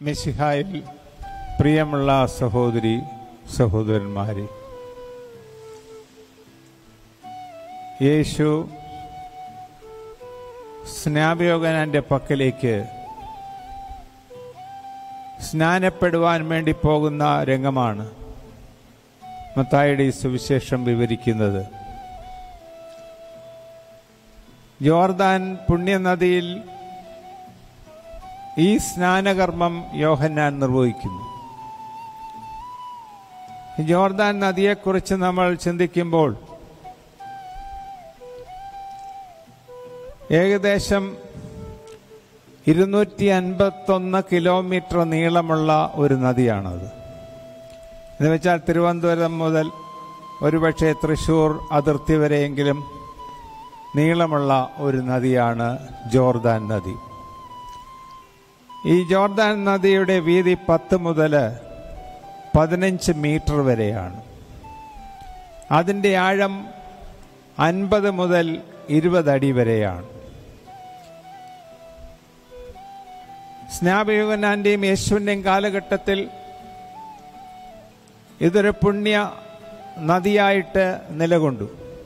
മിശിഹായിൽ പ്രിയമുള്ള സഹോദരി സഹോദരന്മാരെ യേശു സ്നാപയോഗനാന്റെ പക്കലേക്ക് സ്നാനപ്പെടുവാൻ വേണ്ടി പോകുന്ന രംഗമാണ് മത്തായുടെ ഈ സുവിശേഷം വിവരിക്കുന്നത് ജോർദാൻ പുണ്യനദിയിൽ ഈ സ്നാനകർമ്മം യോഹന്നാൻ നിർവഹിക്കുന്നു ജോർദാൻ നദിയെക്കുറിച്ച് നമ്മൾ ചിന്തിക്കുമ്പോൾ ഏകദേശം ഇരുന്നൂറ്റി അൻപത്തൊന്ന് കിലോമീറ്റർ നീളമുള്ള ഒരു നദിയാണത് എന്ന് വെച്ചാൽ തിരുവനന്തപുരം മുതൽ ഒരുപക്ഷെ തൃശ്ശൂർ അതിർത്തി വരെയെങ്കിലും നീളമുള്ള ഒരു നദിയാണ് ജോർദാൻ നദി ഈ ജോർദാൻ നദിയുടെ വീതി പത്ത് മുതൽ പതിനഞ്ച് മീറ്റർ വരെയാണ് അതിൻ്റെ ആഴം അൻപത് മുതൽ ഇരുപത് അടി വരെയാണ് സ്നാപയുഗനാന്റെയും യേശുവിൻ്റെയും കാലഘട്ടത്തിൽ ഇതൊരു പുണ്യ നദിയായിട്ട് നിലകൊണ്ടു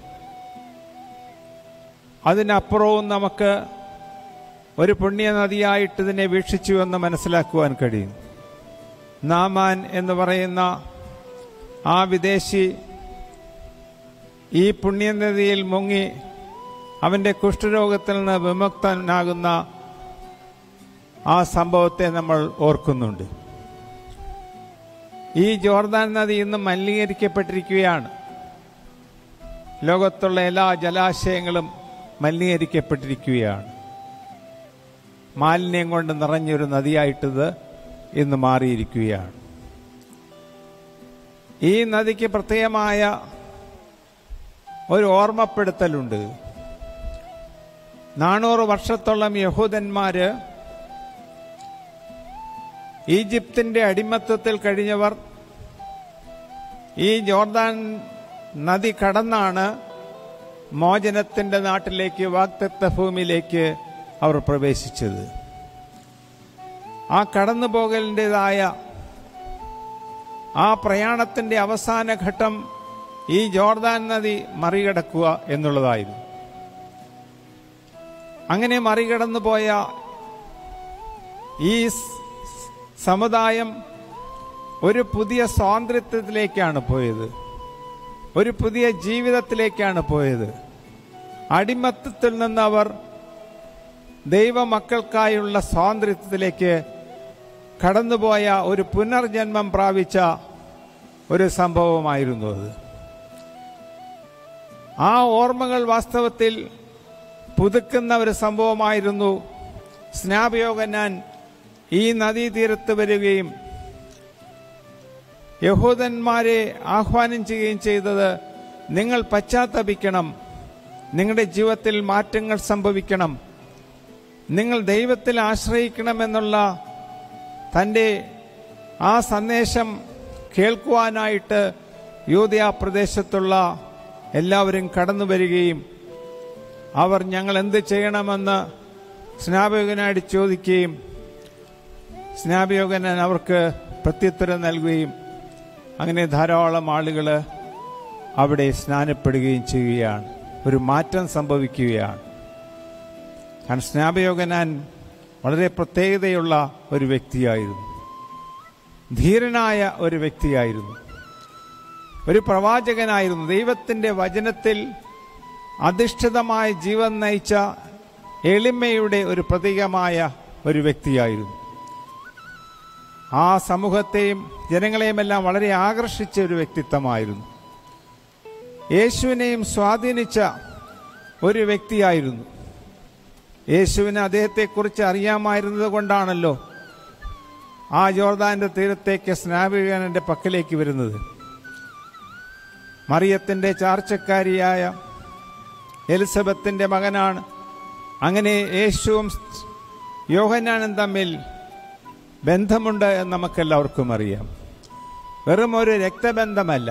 അതിനപ്പുറവും നമുക്ക് ഒരു പുണ്യ നദിയായിട്ട് ഇതിനെ വീക്ഷിച്ചു എന്ന് മനസ്സിലാക്കുവാൻ കഴിയും നാമാൻ എന്ന് പറയുന്ന ആ വിദേശി ഈ പുണ്യനദിയിൽ മുങ്ങി അവൻ്റെ കുഷ്ഠരോഗത്തിൽ നിന്ന് വിമുക്തനാകുന്ന ആ സംഭവത്തെ നമ്മൾ ഓർക്കുന്നുണ്ട് ഈ ജോർദാൻ നദി ഇന്ന് മലിനീകരിക്കപ്പെട്ടിരിക്കുകയാണ് ലോകത്തുള്ള എല്ലാ ജലാശയങ്ങളും മലിനീകരിക്കപ്പെട്ടിരിക്കുകയാണ് മാലിന്യം കൊണ്ട് നിറഞ്ഞൊരു നദിയായിട്ടിത് ഇന്ന് മാറിയിരിക്കുകയാണ് ഈ നദിക്ക് പ്രത്യേകമായ ഒരു ഓർമ്മപ്പെടുത്തലുണ്ട് നാനൂറ് വർഷത്തോളം യഹൂദന്മാര് ഈജിപ്തിന്റെ അടിമത്വത്തിൽ കഴിഞ്ഞവർ ഈ ജോർദാൻ നദി കടന്നാണ് മോചനത്തിന്റെ നാട്ടിലേക്ക് വാക്തത്വ ഭൂമിയിലേക്ക് അവർ പ്രവേശിച്ചത് ആ കടന്നുപോകലിൻ്റെതായ ആ പ്രയാണത്തിന്റെ അവസാന ഘട്ടം ഈ ജോർദാൻ നദി മറികടക്കുക എന്നുള്ളതായിരുന്നു അങ്ങനെ മറികടന്നു പോയ ഈ സമുദായം ഒരു പുതിയ സ്വാതന്ത്ര്യത്തിലേക്കാണ് പോയത് ഒരു പുതിയ ജീവിതത്തിലേക്കാണ് പോയത് അടിമത്തത്തിൽ നിന്ന് അവർ ദൈവമക്കൾക്കായുള്ള സ്വാതന്ത്ര്യത്തിലേക്ക് കടന്നുപോയ ഒരു പുനർജന്മം പ്രാപിച്ച ഒരു സംഭവമായിരുന്നു അത് ആ ഓർമ്മകൾ വാസ്തവത്തിൽ പുതുക്കുന്ന ഒരു സംഭവമായിരുന്നു സ്നാപയോഗനാൻ ഈ നദീതീരത്ത് വരികയും യഹൂദന്മാരെ ആഹ്വാനം ചെയ്യുകയും ചെയ്തത് നിങ്ങൾ പശ്ചാത്തപിക്കണം നിങ്ങളുടെ ജീവിതത്തിൽ മാറ്റങ്ങൾ സംഭവിക്കണം നിങ്ങൾ ദൈവത്തിൽ ആശ്രയിക്കണമെന്നുള്ള തൻ്റെ ആ സന്ദേശം കേൾക്കുവാനായിട്ട് യൂതയ പ്രദേശത്തുള്ള എല്ലാവരും കടന്നു വരികയും അവർ ഞങ്ങൾ എന്ത് ചെയ്യണമെന്ന് സ്നാപയോഗനായിട്ട് ചോദിക്കുകയും സ്നാപയോഗനൻ അവർക്ക് പ്രത്യുത്തരം നൽകുകയും അങ്ങനെ ധാരാളം ആളുകൾ അവിടെ സ്നാനപ്പെടുകയും ചെയ്യുകയാണ് ഒരു മാറ്റം സംഭവിക്കുകയാണ് കാരണം സ്നാപയോഗനാൻ വളരെ പ്രത്യേകതയുള്ള ഒരു വ്യക്തിയായിരുന്നു ധീരനായ ഒരു വ്യക്തിയായിരുന്നു ഒരു പ്രവാചകനായിരുന്നു ദൈവത്തിൻ്റെ വചനത്തിൽ അധിഷ്ഠിതമായ ജീവൻ നയിച്ച എളിമയുടെ ഒരു പ്രതീകമായ ഒരു വ്യക്തിയായിരുന്നു ആ സമൂഹത്തെയും ജനങ്ങളെയുമെല്ലാം വളരെ ആകർഷിച്ച ഒരു വ്യക്തിത്വമായിരുന്നു യേശുവിനെയും സ്വാധീനിച്ച ഒരു വ്യക്തിയായിരുന്നു യേശുവിന് അദ്ദേഹത്തെക്കുറിച്ച് അറിയാമായിരുന്നത് കൊണ്ടാണല്ലോ ആ ജോർദാന്റെ തീരത്തേക്ക് സ്നാപികന്റെ പക്കലേക്ക് വരുന്നത് മറിയത്തിന്റെ ചാർച്ചക്കാരിയായ എലിസബത്തിന്റെ മകനാണ് അങ്ങനെ യേശുവും യോഹനാനും തമ്മിൽ ബന്ധമുണ്ട് എന്ന് നമുക്കെല്ലാവർക്കും അറിയാം വെറും ഒരു രക്തബന്ധമല്ല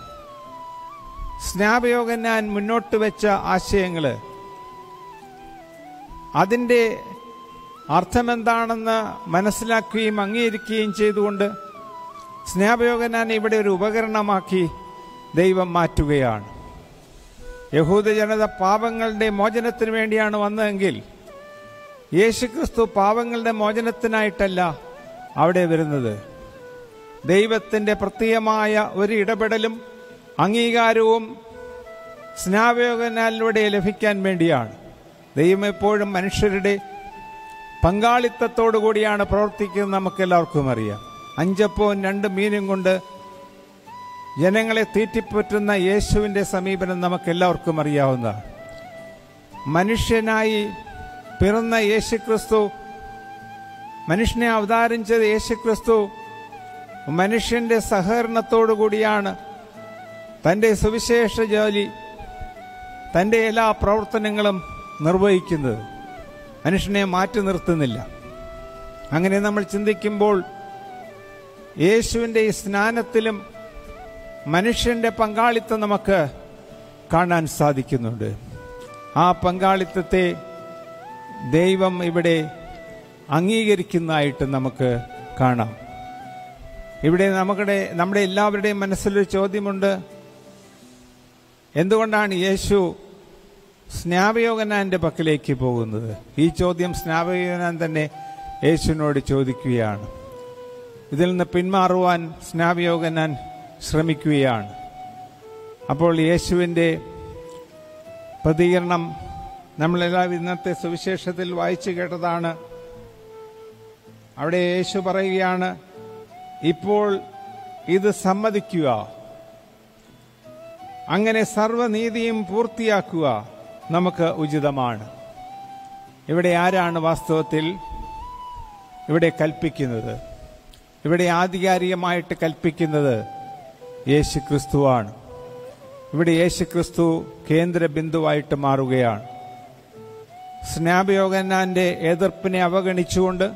സ്നാപയോഗനാൻ മുന്നോട്ട് വെച്ച ആശയങ്ങൾ അതിൻ്റെ അർത്ഥമെന്താണെന്ന് മനസ്സിലാക്കുകയും അംഗീകരിക്കുകയും ചെയ്തുകൊണ്ട് സ്നേഹയോഗനാൻ ഇവിടെ ഒരു ഉപകരണമാക്കി ദൈവം മാറ്റുകയാണ് യഹൂദ ജനത പാപങ്ങളുടെ മോചനത്തിന് വേണ്ടിയാണ് വന്നതെങ്കിൽ യേശുക്രിസ്തു പാപങ്ങളുടെ മോചനത്തിനായിട്ടല്ല അവിടെ വരുന്നത് ദൈവത്തിൻ്റെ പ്രത്യേകമായ ഒരു ഇടപെടലും അംഗീകാരവും സ്നാപയോഗനാലിലൂടെ ലഭിക്കാൻ വേണ്ടിയാണ് ദൈവം എപ്പോഴും മനുഷ്യരുടെ പങ്കാളിത്തത്തോടു കൂടിയാണ് പ്രവർത്തിക്കുന്നത് നമുക്ക് എല്ലാവർക്കും അറിയാം അഞ്ചപ്പവും രണ്ട് മീനും കൊണ്ട് ജനങ്ങളെ തീറ്റിപ്പറ്റുന്ന യേശുവിൻ്റെ സമീപനം നമുക്ക് എല്ലാവർക്കും അറിയാവുന്നതാണ് മനുഷ്യനായി പിറന്ന യേശുക്രിസ്തു മനുഷ്യനെ അവതാരം ചെയ്ത യേശുക്രിസ്തു മനുഷ്യന്റെ സഹകരണത്തോടു കൂടിയാണ് തൻ്റെ സുവിശേഷ ജോലി തൻ്റെ എല്ലാ പ്രവർത്തനങ്ങളും നിർവഹിക്കുന്നത് മനുഷ്യനെ മാറ്റി നിർത്തുന്നില്ല അങ്ങനെ നമ്മൾ ചിന്തിക്കുമ്പോൾ യേശുവിൻ്റെ ഈ സ്നാനത്തിലും മനുഷ്യന്റെ പങ്കാളിത്തം നമുക്ക് കാണാൻ സാധിക്കുന്നുണ്ട് ആ പങ്കാളിത്തത്തെ ദൈവം ഇവിടെ അംഗീകരിക്കുന്നതായിട്ട് നമുക്ക് കാണാം ഇവിടെ നമ്മുടെ നമ്മുടെ എല്ലാവരുടെയും മനസ്സിലൊരു ചോദ്യമുണ്ട് എന്തുകൊണ്ടാണ് യേശു സ്നാപയോഗനാന്റെ പക്കലേക്ക് പോകുന്നത് ഈ ചോദ്യം സ്നാപയോഗനാൻ തന്നെ യേശുവിനോട് ചോദിക്കുകയാണ് ഇതിൽ നിന്ന് പിന്മാറുവാൻ സ്നാപയോഗനാൻ ശ്രമിക്കുകയാണ് അപ്പോൾ യേശുവിൻ്റെ പ്രതികരണം നമ്മളെല്ലാം ഇന്നത്തെ സുവിശേഷത്തിൽ വായിച്ചു കേട്ടതാണ് അവിടെ യേശു പറയുകയാണ് ഇപ്പോൾ ഇത് സമ്മതിക്കുക അങ്ങനെ സർവനീതിയും പൂർത്തിയാക്കുക നമുക്ക് ഉചിതമാണ് ഇവിടെ ആരാണ് വാസ്തവത്തിൽ ഇവിടെ കൽപ്പിക്കുന്നത് ഇവിടെ ആധികാരികമായിട്ട് കൽപ്പിക്കുന്നത് യേശു ക്രിസ്തുവാണ് ഇവിടെ യേശു ക്രിസ്തു കേന്ദ്ര ബിന്ദുവായിട്ട് മാറുകയാണ് സ്നാപയോഗനാന്റെ എതിർപ്പിനെ അവഗണിച്ചുകൊണ്ട്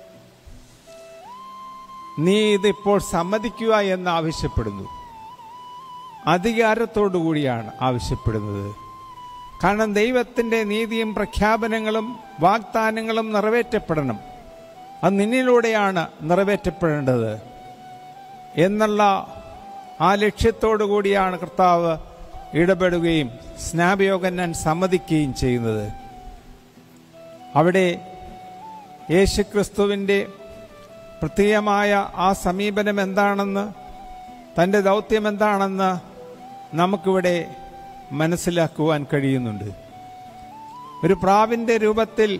നീ ഇതിപ്പോൾ സമ്മതിക്കുക എന്ന് ആവശ്യപ്പെടുന്നു അധികാരത്തോടു കൂടിയാണ് ആവശ്യപ്പെടുന്നത് കാരണം ദൈവത്തിന്റെ നീതിയും പ്രഖ്യാപനങ്ങളും വാഗ്ദാനങ്ങളും നിറവേറ്റപ്പെടണം അത് നിന്നിലൂടെയാണ് നിറവേറ്റപ്പെടേണ്ടത് എന്നുള്ള ആ ലക്ഷ്യത്തോടു കൂടിയാണ് കർത്താവ് ഇടപെടുകയും സ്നാപയോഗന്നാൻ സമ്മതിക്കുകയും ചെയ്യുന്നത് അവിടെ യേശുക്രിസ്തുവിൻ്റെ പ്രത്യേകമായ ആ സമീപനം എന്താണെന്ന് തൻ്റെ ദൗത്യം എന്താണെന്ന് നമുക്കിവിടെ മനസ്സിലാക്കുവാൻ കഴിയുന്നുണ്ട് ഒരു പ്രാവിൻ്റെ രൂപത്തിൽ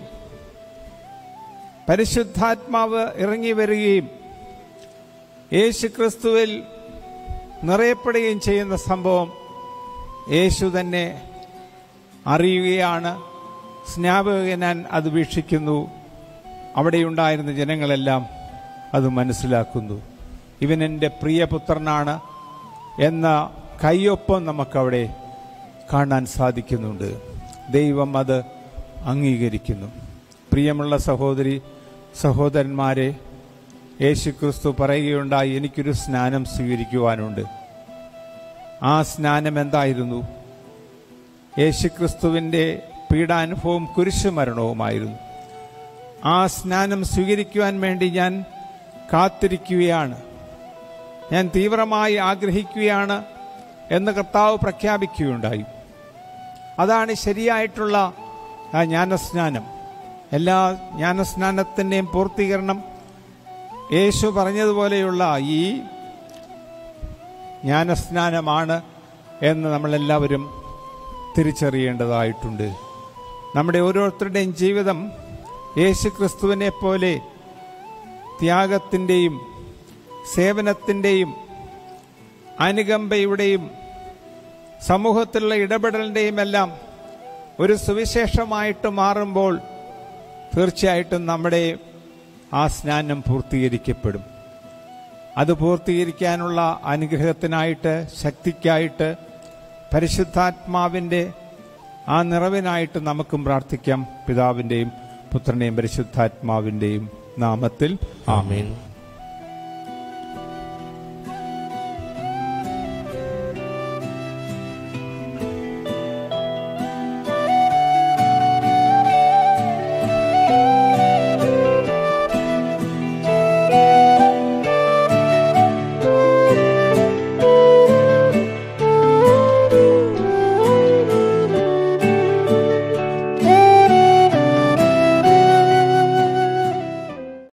പരിശുദ്ധാത്മാവ് ഇറങ്ങി വരികയും യേശു ക്രിസ്തുവിൽ നിറയപ്പെടുകയും ചെയ്യുന്ന സംഭവം യേശു തന്നെ അറിയുകയാണ് സ്നാപകനാൻ അത് വീക്ഷിക്കുന്നു അവിടെയുണ്ടായിരുന്ന ജനങ്ങളെല്ലാം അത് മനസ്സിലാക്കുന്നു ഇവൻ എൻ്റെ പ്രിയപുത്രനാണ് എന്ന കയ്യൊപ്പം നമുക്കവിടെ കാണാൻ സാധിക്കുന്നുണ്ട് ദൈവം അത് അംഗീകരിക്കുന്നു പ്രിയമുള്ള സഹോദരി സഹോദരന്മാരെ യേശുക്രിസ്തു പറയുകയുണ്ടായി എനിക്കൊരു സ്നാനം സ്വീകരിക്കുവാനുണ്ട് ആ സ്നാനം എന്തായിരുന്നു യേശുക്രിസ്തുവിൻ്റെ പീഡാനുഭവം കുരിശുമരണവുമായിരുന്നു ആ സ്നാനം സ്വീകരിക്കുവാൻ വേണ്ടി ഞാൻ കാത്തിരിക്കുകയാണ് ഞാൻ തീവ്രമായി ആഗ്രഹിക്കുകയാണ് എന്ന് കർത്താവ് പ്രഖ്യാപിക്കുകയുണ്ടായി അതാണ് ശരിയായിട്ടുള്ള ആ ജ്ഞാനസ്നാനം എല്ലാ ജ്ഞാനസ്നാനത്തിൻ്റെയും പൂർത്തീകരണം യേശു പറഞ്ഞതുപോലെയുള്ള ഈ ജ്ഞാനസ്നാനമാണ് എന്ന് നമ്മളെല്ലാവരും തിരിച്ചറിയേണ്ടതായിട്ടുണ്ട് നമ്മുടെ ഓരോരുത്തരുടെയും ജീവിതം യേശു ക്രിസ്തുവിനെ പോലെ ത്യാഗത്തിൻ്റെയും സേവനത്തിൻ്റെയും അനുകമ്പയുടെയും സമൂഹത്തിലുള്ള ഇടപെടലിൻ്റെയും എല്ലാം ഒരു സുവിശേഷമായിട്ട് മാറുമ്പോൾ തീർച്ചയായിട്ടും നമ്മുടെ ആ സ്നാനം പൂർത്തീകരിക്കപ്പെടും അത് പൂർത്തീകരിക്കാനുള്ള അനുഗ്രഹത്തിനായിട്ട് ശക്തിക്കായിട്ട് പരിശുദ്ധാത്മാവിൻ്റെ ആ നിറവിനായിട്ട് നമുക്കും പ്രാർത്ഥിക്കാം പിതാവിൻ്റെയും പുത്രൻ്റെയും പരിശുദ്ധാത്മാവിൻ്റെയും നാമത്തിൽ ആമേൻ